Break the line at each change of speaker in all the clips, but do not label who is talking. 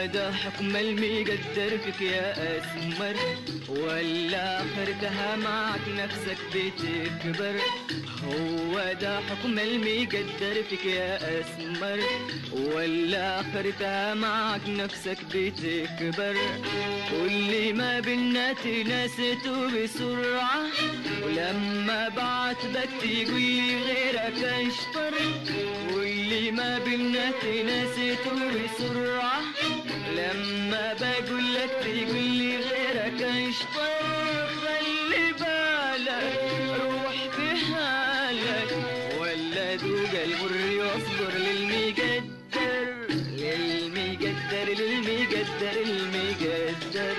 هو ده حكم المقدر فيك يا أسمر ولا آخرتها معك نفسك بتكبر هو ده حكم المقدر فيك يا أسمر ولا آخرتها معك نفسك بتكبر كل ما بينا تناسته بسرعة ولما بعاتبك تقول لي غيرك اشطر كل ما بينا تناسته بسرعة لما بقول لك تقول لي غيرك اشطر خلي بالك روح في حالك ولا دوق المر واصبر للمقدر للمقدر للمقدر المقدر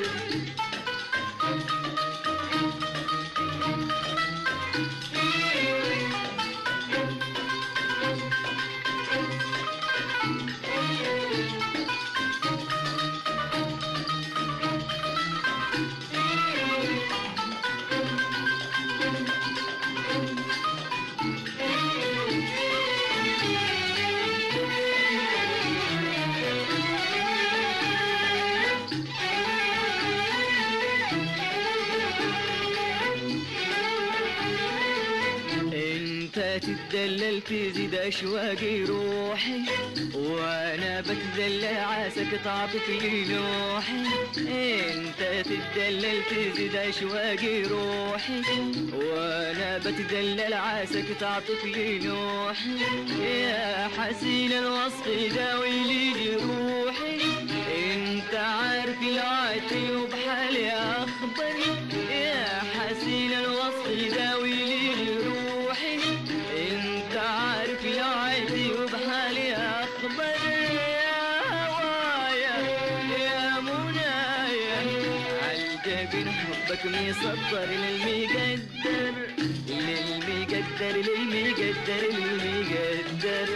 انت تتدلل تزيد اشواقي روحي وانا بتدلل عاسك تعطف لي نوحي انت تتدلل تزيد اشواقي روحي وانا بتدلل عاسك تعطف لي نوحي يا حسين الوصف داوي لي جروحي انت عارف العاتي وبحالي اخبر يا حسين الوصف داوي لي جروحي انت عارف العاتي وبحالي اخبر يا هوايا يا منايا عالجبين حبك مسطر للمقدر للمقدر للمقدر للمقدر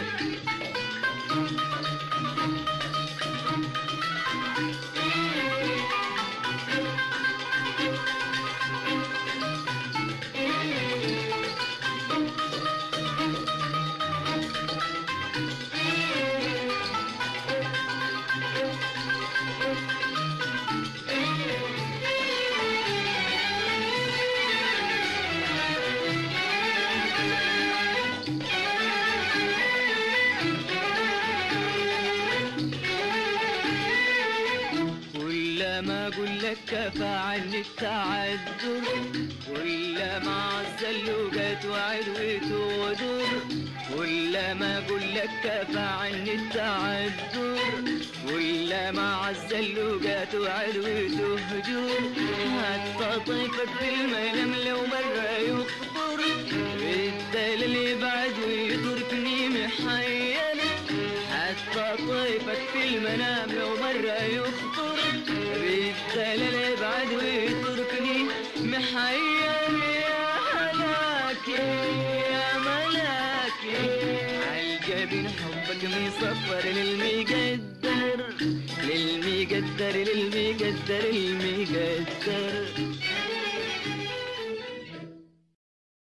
كل ما اقول لك كفى عني التعذر كل ما عز اللغات وعد وتودر كل ما اقول لك كفى عني التعذر كل ما عز اللغات وعد وتهجر حتى طيفك في المنام لو مرة يخبر بالدليل يبعد ويتركني محير حتى طيفك في المنام لو مرة يخطر بالدلال يبعد ويتركني محير يا هلاكي يا ملاكي عالجبين حبك مصفر للمقدر للمقدر للمقدر المقدر